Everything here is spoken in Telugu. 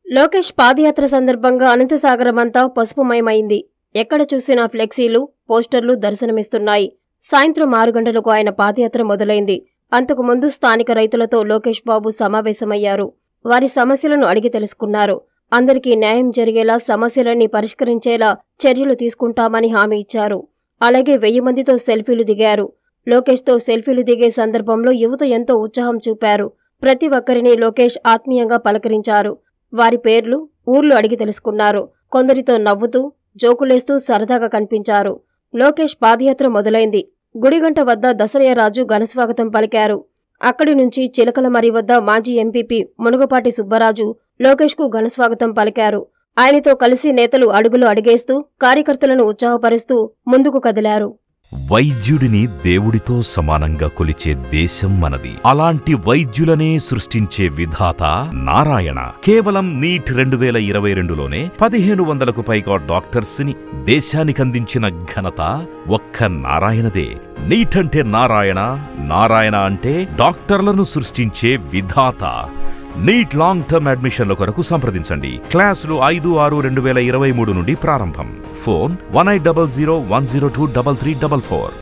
లోకేష్ పాదయాత్ర సందర్భంగా అనంతసాగరమంతా పసుపుమయమైంది ఎక్కడ చూసినా ఫ్లెక్సీలు పోస్టర్లు దర్శనమిస్తున్నాయి సాయంత్రం ఆరు గంటలకు ఆయన పాదయాత్ర మొదలైంది అంతకుముందు స్థానిక రైతులతో లోకేష్ బాబు సమావేశమయ్యారు వారి సమస్యలను అడిగి తెలుసుకున్నారు అందరికీ న్యాయం జరిగేలా సమస్యలన్నీ పరిష్కరించేలా చర్యలు తీసుకుంటామని హామీ ఇచ్చారు అలాగే వెయ్యి మందితో సెల్ఫీలు దిగారు లోకేష్తో సెల్ఫీలు దిగే సందర్భంలో యువత ఎంతో ఉత్సాహం చూపారు ప్రతి ఒక్కరిని లోకేష్ ఆత్మీయంగా పలకరించారు వారి పేర్లు ఊర్లు అడిగి తెలుసుకున్నారు కొందరితో నవ్వుతూ జోకులేస్తూ సరదాగా కనిపించారు లోకేష్ పాదయాత్ర మొదలైంది గుడిగంట వద్ద దసరయ్యరాజు ఘనస్వాగతం పలికారు అక్కడి నుంచి చిలకలమరి వద్ద మాజీ ఎంపీపీ మునుగపాటి సుబ్బరాజు లోకేష్కు ఘనస్వాగతం పలికారు ఆయనతో కలిసి నేతలు అడుగులు అడిగేస్తూ కార్యకర్తలను ఉత్సాహపరుస్తూ ముందుకు కదిలారు వైద్యుడిని దేవుడితో సమానంగా కొలిచే దేశం మనది అలాంటి వైద్యులనే సృష్టించే విధాత నారాయణ కేవలం నీట్ రెండు వేల ఇరవై రెండులోనే పదిహేను వందలకు పైగా డాక్టర్స్ ని దేశానికందించిన ఘనత ఒక్క నారాయణదే నీట్ అంటే నారాయణ నారాయణ అంటే డాక్టర్లను సృష్టించే విధాత నీట్ లాంగ్ టర్మ్ అడ్మిషన్ల కొరకు సంప్రదించండి క్లాసులు ఐదు ఆరు రెండు వేల ఇరవై మూడు నుండి ప్రారంభం phone one eight double zero one zero two double three double four